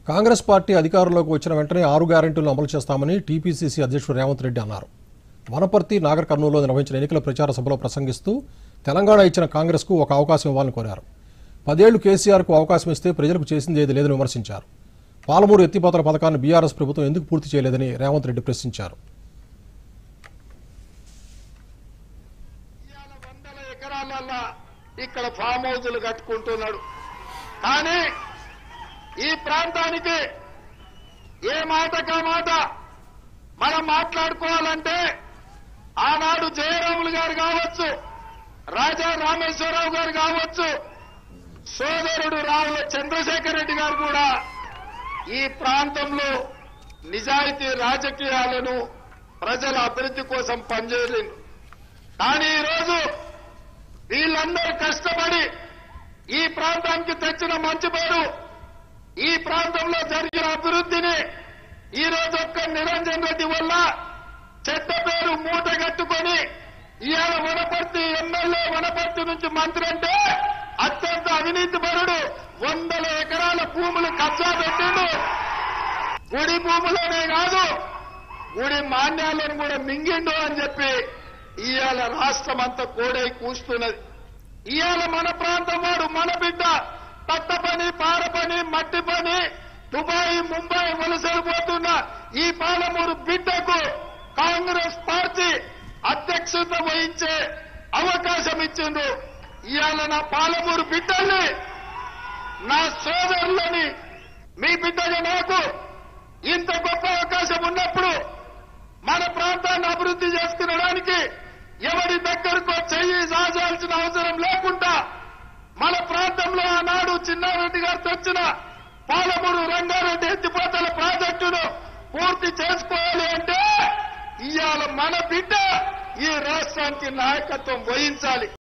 Congress party అధికారంలోకి వచ్చిన వెంటనే ఆరు గ్యారెంటీలను అమలు చేస్తామని టీపీసీసీ అధ్యక్షుడు రేవంత్ రెడ్డి అన్నారు వనపర్తి నాగర్ కర్నూలులో నిర్వహించిన ఎన్నికల ప్రచార సభలో ప్రసంగిస్తూ తెలంగాణ ఇచ్చిన కాంగ్రెస్కు ఒక అవకాశం ఇవ్వాలని కోరారు పదేళ్లు కేసీఆర్కు అవకాశం ఇస్తే ప్రజలకు చేసింది ఏది లేదని విమర్శించారు పాలమూరు ఎత్తిపోతల పథకాన్ని బీఆర్ఎస్ ప్రభుత్వం ఎందుకు పూర్తి చేయలేదని రేవంత్ రెడ్డి ప్రశ్నించారు ఇవాళ వందల ఎకరాలల్లా ఇక్కడ ఫామ్ హౌజులు కట్టుకుంటున్నాడు కానీ ఈ ప్రాంతానికి ఏ మాట కా మాట మనం మాట్లాడుకోవాలంటే ఆనాడు జయరాములు గారు కావచ్చు రాజా రామేశ్వరరావు గారు కావచ్చు సోదరుడు రావుల చంద్రశేఖర్ రెడ్డి గారు కూడా ఈ ప్రాంతంలో నిజాయితీ రాజకీయాలను ప్రజల అభివృద్ధి కోసం పనిచేయలేదు కానీ ఈరోజు వీళ్ళందరూ కష్టపడి ఈ ప్రాంతానికి తెచ్చిన మంచి పేరు ఈ ప్రాంతంలో జరిగిన అభివృద్ధిని ఈ రోజు ఒక్క నిరంజన్ రెడ్డి వల్ల చెడ్డ పేరు మూట కట్టుకొని ఇవాళ వనపర్తి ఎమ్మెల్యే వనపర్తి నుంచి మంత్రి అంటే అత్యంత అవినీతి పరుడు వందల ఎకరాల భూములు కబ్జా పెట్టిండు గుడి భూములోనే కాదు గుడి మాన్యాలను కూడా మింగిండు అని చెప్పి ఇవాళ రాష్ట్రం అంతా కోడై కూస్తున్నది ఇవాళ మన ప్రాంతం వాడు మన బిడ్డ పట్ట పని పార పని మట్టి పని దుబాయ్ ముంబై వలసలు పోతున్న ఈ పాలమూరు బిడ్డకు కాంగ్రెస్ పార్టీ అధ్యక్షత వహించే అవకాశం ఇచ్చిండు ఇవాళ నా పాలమూరు బిడ్డల్ని నా సోదరులని మీ బిడ్డగా నాకు ఇంత గొప్ప అవకాశం ఉన్నప్పుడు మన ప్రాంతాన్ని అభివృద్ధి చేసుకునడానికి ఎవరి దగ్గరకు చెయ్యి సాగాల్సిన అవసరం లేకుండా మన ప్రాంతంలో ఆనాడు చిన్నారెడ్డి గారు తెచ్చిన పాలమూరు రంగారెడ్డి ఎత్తిపోతల ప్రాజెక్టును పూర్తి చేసుకోవాలి అంటే ఇవాళ మన బిడ్డ ఈ రాష్ట్రానికి నాయకత్వం వహించాలి